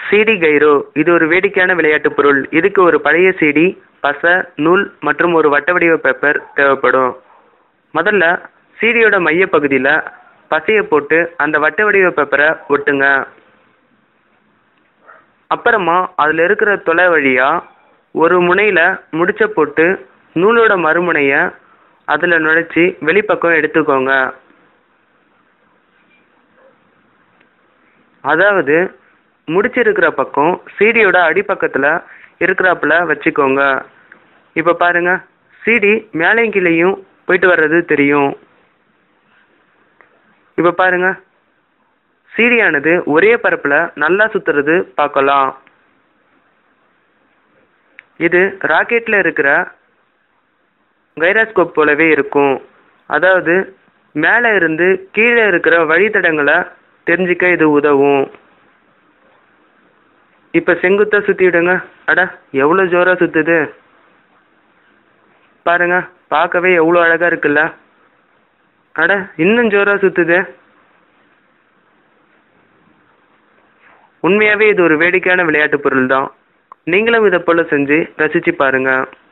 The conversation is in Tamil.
சிடி கைரோ இது ஒரு வேடிக்கையான விளையாட்டு பொருள் இதுக்கு ஒரு பழைய சிடி பசை நூல் மற்றும் ஒரு வட்ட வடிவ பேப்பர் தேவைப்படும் முதல்ல சிடியோட மையப்பகுதியில் பசையை போட்டு அந்த வட்ட வடிவ பேப்பரை ஒட்டுங்க அப்புறமா அதில் இருக்கிற தொலை வழியாக ஒரு முனையில் முடிச்ச போட்டு நூலோட மறுமுனையை அதில் நுழைச்சி வெளிப்பக்கம் எடுத்துக்கோங்க அதாவது முடிச்சிருக்கிற பக்கம் சிடியோட அடிப்பக்கத்தில் இருக்கிறாப்புல வச்சுக்கோங்க இப்போ பாருங்க சிடி மேலேயும் கீழேயும் போயிட்டு வர்றது தெரியும் இப்போ பாருங்க சிடியானது ஒரே பரப்பில் நல்லா சுற்றுறது பார்க்கலாம் இது ராக்கெட்டில் இருக்கிற கைராஸ்கோப் போலவே இருக்கும் அதாவது மேலே இருந்து கீழே இருக்கிற வழித்தடங்களை தெரிஞ்சுக்க இது உதவும் இப்போ செங்குத்தாக சுற்றி விடுங்க அட எவ்வளோ ஜோராக சுற்றுது பாருங்க பார்க்கவே எவ்வளோ அழகாக இருக்குல்ல அட இன்னும் ஜோராக சுற்றுது உண்மையாகவே இது ஒரு வேடிக்கையான விளையாட்டு பொருள் தான் நீங்களும் இதை போல் செஞ்சு ரசித்து பாருங்கள்